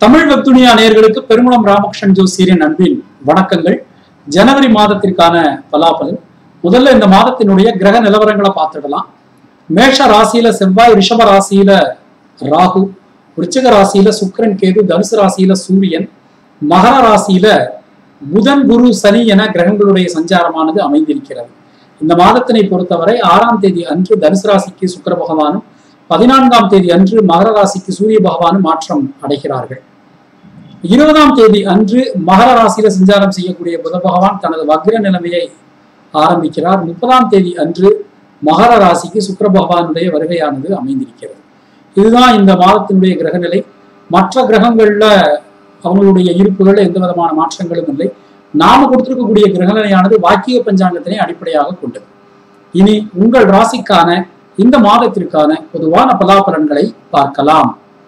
தமிழ் வெப்துனியா நேயர்களுக்கு பெருங்குளம் ராமகிருஷ்ணன் ஜோசியரின் அன்பின் வணக்கங்கள் ஜனவரி மாதத்திற்கான பலாபலன் முதல்ல இந்த மாதத்தினுடைய கிரக நிலவரங்களை பார்த்துடலாம் மேஷ ராசியில செவ்வாய் ரிஷப ராசியில ராகு விருச்சிக ராசியில சுக்கிரன் கேது தனுசு ராசியில சூரியன் மகர ராசியில புதன் குரு சனி என கிரகங்களுடைய சஞ்சாரமானது அமைந்திருக்கிறது இந்த மாதத்தினை பொறுத்தவரை ஆறாம் தேதி அன்று தனுசு ராசிக்கு சுக்கிர பகவானும் பதினான்காம் தேதி அன்று மகர ராசிக்கு சூரிய பகவானும் மாற்றம் அடைகிறார்கள் இருபதாம் தேதி அன்று மகர ராசியில சஞ்சாரம் செய்யக்கூடிய புத பகவான் தனது வக்ர நிலைமையை ஆரம்பிக்கிறார் முப்பதாம் தேதி அன்று மகர ராசிக்கு சுக்கிர பகவானுடைய வருகையானது அமைந்திருக்கிறது இதுதான் இந்த மாதத்தினுடைய கிரகநிலை மற்ற கிரகங்கள்ல அவங்களுடைய இருப்புகள் எந்த விதமான மாற்றங்களும் இல்லை நாம கொடுத்திருக்கக்கூடிய கிரகநிலையானது வாக்கிய பஞ்சாங்கத்தினை அடிப்படையாக கொண்டது இனி உங்கள் ராசிக்கான இந்த மாதத்திற்கான பொதுவான பலாபலன்களை பார்க்கலாம்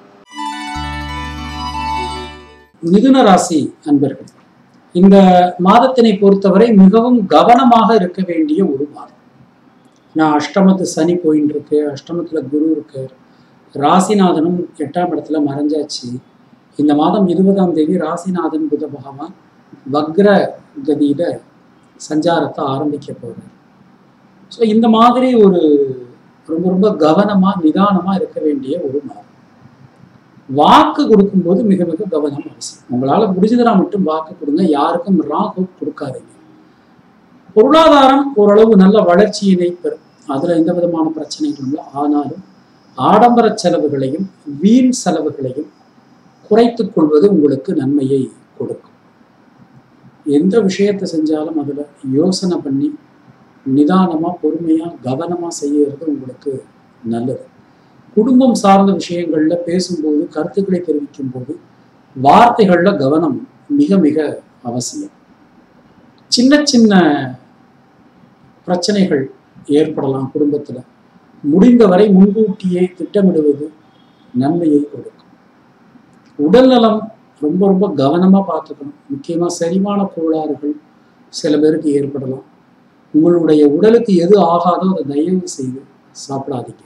மிதுன ராசி அன்பர்கள் இந்த மாதத்தினை பொறுத்தவரை மிகவும் கவனமாக இருக்க வேண்டிய ஒரு மாதம் நான் அஷ்டமத்து சனி போயின்னு இருக்கு அஷ்டமத்துல குரு இருக்கு ராசிநாதனும் எட்டாம் இடத்துல மறைஞ்சாச்சு இந்த மாதம் இருபதாம் தேதி ராசிநாதன் புத பகவான் வக்ர கதியில சஞ்சாரத்தை ஆரம்பிக்க போறார் ஸோ இந்த மாதிரி ஒரு ரொம்ப ரொம்ப கவனமா நிதானமா இருக்க வேண்டிய ஒரு மாதம் வாக்கு கொடுக்கும்போது மிக மிக கவனம் அவசியம் உங்களால முடிஞ்சதுனா மட்டும் வாக்கு கொடுங்க யாருக்கும் ராகு கொடுக்காதீங்க பொருளாதாரம் ஓரளவு நல்ல வளர்ச்சியினை பெறும் அதுல எந்த விதமான பிரச்சனைகளும் இல்லை ஆனாலும் ஆடம்பர செலவுகளையும் வீண் செலவுகளையும் குறைத்துக் கொள்வது உங்களுக்கு நன்மையை கொடுக்கும் எந்த விஷயத்தை செஞ்சாலும் அதுல யோசனை பண்ணி நிதானமா பொறுமையா கவனமா செய்யறது உங்களுக்கு நல்லது குடும்பம் சார்ந்த விஷயங்கள்ல பேசும்போது கருத்துக்களை தெரிவிக்கும் போது வார்த்தைகள்ல கவனம் மிக மிக அவசியம் சின்ன சின்ன பிரச்சனைகள் ஏற்படலாம் குடும்பத்துல முடிந்தவரை முன்கூட்டியே திட்டமிடுவது நன்மையை கொடுக்கும் உடல் நலம் ரொம்ப ரொம்ப கவனமா பார்த்துக்கணும் முக்கியமா செரிமான கோளாறுகள் சில பேருக்கு ஏற்படலாம் உங்களுடைய உடலுக்கு எது ஆகாதோ அதை தயவு செய்து சாப்பிடாதீங்க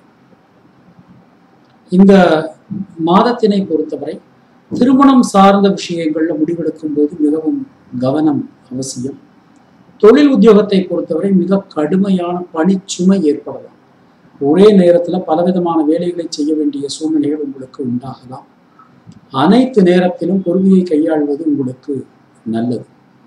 இந்த மாதத்தினை பொறுத்தவரை திருமணம் சார்ந்த விஷயங்கள்ல முடிவெடுக்கும் போது மிகவும் கவனம் அவசியம் தொழில் உத்தியோகத்தை பொறுத்தவரை மிக கடுமையான பணிச்சுமை ஏற்படலாம் ஒரே நேரத்துல பலவிதமான வேலைகளை செய்ய வேண்டிய சூழ்நிலைகள் உங்களுக்கு உண்டாகலாம் அனைத்து நேரத்திலும் பொறுமையை கையாள்வது உங்களுக்கு நல்லது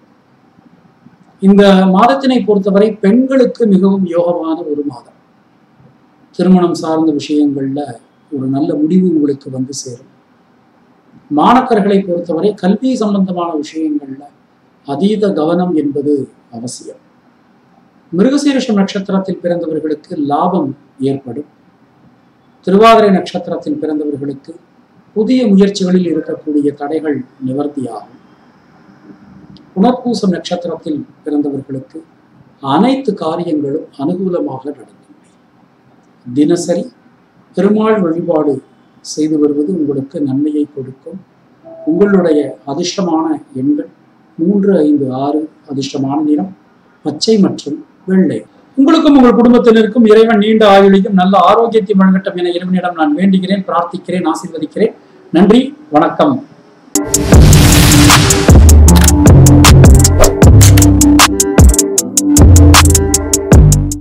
இந்த மாதத்தினை பொறுத்தவரை பெண்களுக்கு மிகவும் யோகமான ஒரு மாதம் திருமணம் சார்ந்த விஷயங்கள்ல ஒரு நல்ல முடிவு உங்களுக்கு வந்து சேரும் மாணக்கர்களை பொறுத்தவரை கல்வி சம்பந்தமான விஷயங்கள்ல அதீத கவனம் என்பது அவசியம் மிருகசீரிஷம் நட்சத்திரத்தில் பிறந்தவர்களுக்கு லாபம் ஏற்படும் திருவாதிரை நட்சத்திரத்தில் பிறந்தவர்களுக்கு புதிய முயற்சிகளில் இருக்கக்கூடிய தடைகள் நிவர்த்தியாகும் புனர்பூசம் நட்சத்திரத்தில் பிறந்தவர்களுக்கு அனைத்து காரியங்களும் அனுகூலமாக நடக்கும் தினசரி பெருமாள் வழிபாடு செய்து வருவது உங்களுக்கு நன்மையை கொடுக்கும் உங்களுடைய அதிர்ஷ்டமான எண்கள் மூன்று ஐந்து ஆறு அதிர்ஷ்டமான நிறம் பச்சை மற்றும் வெள்ளை உங்களுக்கும் உங்கள் குடும்பத்தினருக்கும் இறைவன் நீண்ட ஆயுளையும் நல்ல ஆரோக்கியத்தை வழங்கட்டும் என இறைவனிடம் நான் வேண்டுகிறேன் பிரார்த்திக்கிறேன் ஆசீர்வதிக்கிறேன் நன்றி வணக்கம்